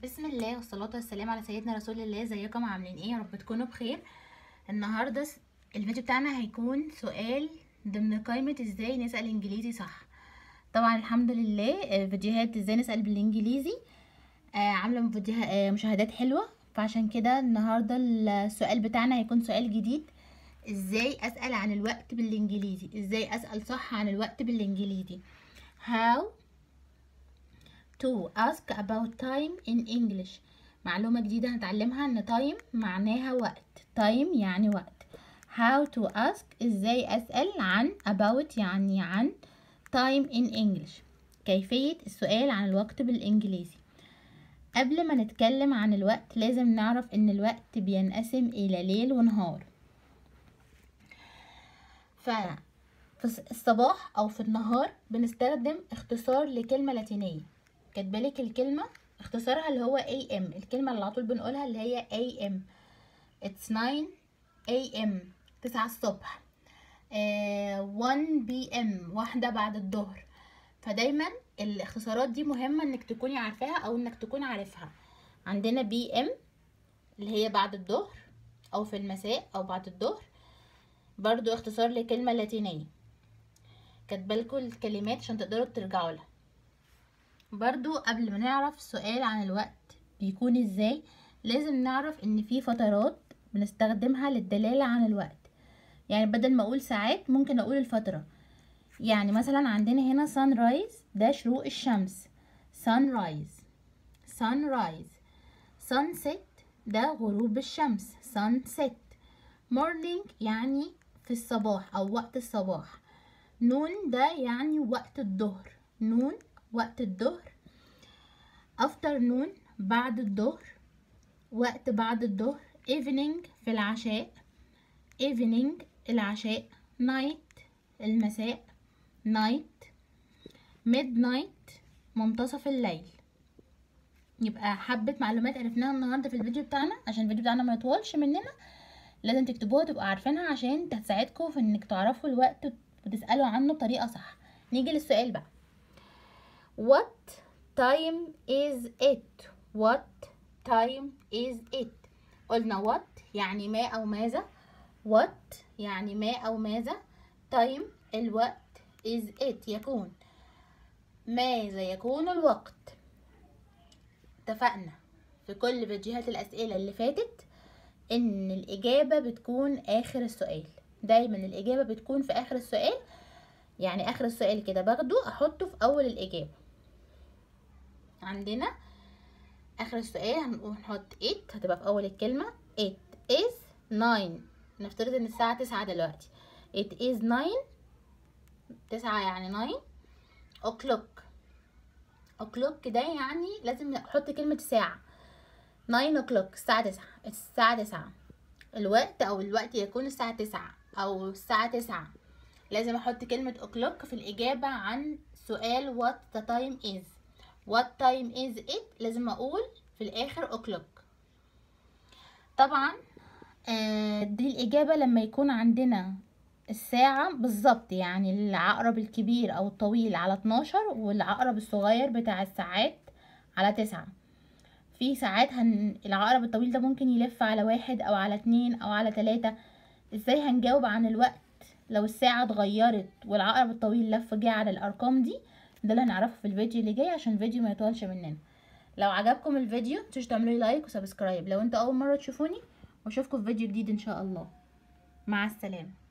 بسم الله والصلاة والسلام على سيدنا رسول الله ازيكم عاملين ايه يا رب تكونوا بخير النهاردة س- الفيديو بتاعنا هيكون سؤال ضمن قائمة ازاي نسأل انجليزي صح طبعا الحمد لله آه، فيديوهات ازاي نسأل بالانجليزي آه، عاملة فيديوها- آه، مشاهدات حلوة فعشان كده النهاردة السؤال بتاعنا هيكون سؤال جديد ازاي اسأل عن الوقت بالانجليزي ازاي اسأل صح عن الوقت بالانجليزي how to ask about time in English معلومة جديدة هنتعلمها ان time معناها وقت time يعني وقت how to ask ازاي اسأل عن about يعني عن time in English كيفية السؤال عن الوقت بالانجليزي قبل ما نتكلم عن الوقت لازم نعرف ان الوقت بينقسم الى ليل ونهار ف في الصباح او في النهار بنستخدم اختصار لكلمة لاتينية كاتبالك الكلمة اختصارها اللي هو AM الكلمة اللي على طول بنقولها اللي هي AM It's 9 AM 9 الصبح آه 1 PM واحدة بعد الظهر فدايما الاختصارات دي مهمة انك تكوني عارفاها او انك تكون عارفها عندنا PM اللي هي بعد الظهر او في المساء او بعد الظهر برضو اختصار لكلمة لاتينية كاتبالكوا الكلمات عشان تقدروا ترجعوا لها برضو قبل ما نعرف سؤال عن الوقت بيكون ازاي لازم نعرف ان في فترات بنستخدمها للدلالة عن الوقت يعني بدل ما اقول ساعات ممكن اقول الفترة يعني مثلا عندنا هنا sunrise ده شروق الشمس sunrise sunrise sunset ده غروب الشمس sunset morning يعني في الصباح او وقت الصباح نون ده يعني وقت الظهر نون وقت الظهر afternoon بعد الظهر وقت بعد الظهر evening في العشاء evening العشاء night المساء night midnight منتصف الليل يبقى حبة معلومات عرفناها النهاردة في الفيديو بتاعنا عشان الفيديو بتاعنا ما يطولش مننا لازم تكتبوها تبقوا عارفينها عشان تساعدكم في انك تعرفوا الوقت وتسألوا عنه بطريقة صح نيجي للسؤال بقى What time is it? What time is it? قلنا what يعني ما أو ماذا What يعني ما أو ماذا Time الوقت is it يكون ماذا يكون الوقت اتفقنا في كل فيديوهات الأسئلة اللي فاتت إن الإجابة بتكون آخر السؤال دايما الإجابة بتكون في آخر السؤال يعني آخر السؤال كده باخده أحطه في أول الإجابة عندنا اخر السؤال هنقول نحط it هتبقى في اول الكلمة it is nine نفترض ان الساعة تسعة دلوقتي it is nine تسعة يعني nine o'clock o'clock ده يعني لازم نحط كلمة ساعة nine o'clock الساعة تسعة الساعة تسعة الوقت او الوقت يكون الساعة تسعة او الساعة تسعة لازم احط كلمة o'clock في الاجابة عن سؤال what the time is what time is it لازم اقول في الاخر o'clock طبعا آه، دي الاجابة لما يكون عندنا الساعة بالظبط يعني العقرب الكبير او الطويل على 12 والعقرب الصغير بتاع الساعات على تسعة في ساعات هن... العقرب الطويل ده ممكن يلف على واحد او على اتنين او على تلاتة ازاي هنجاوب عن الوقت لو الساعة اتغيرت والعقرب الطويل لف جه على الارقام دي ده اللي هنعرفه في الفيديو اللي جاي عشان الفيديو ما يطولش مننا لو عجبكم الفيديو متنسوش تعملوا لي لايك وسبسكرايب لو انتوا اول مره تشوفوني واشوفكم في فيديو جديد ان شاء الله مع السلامه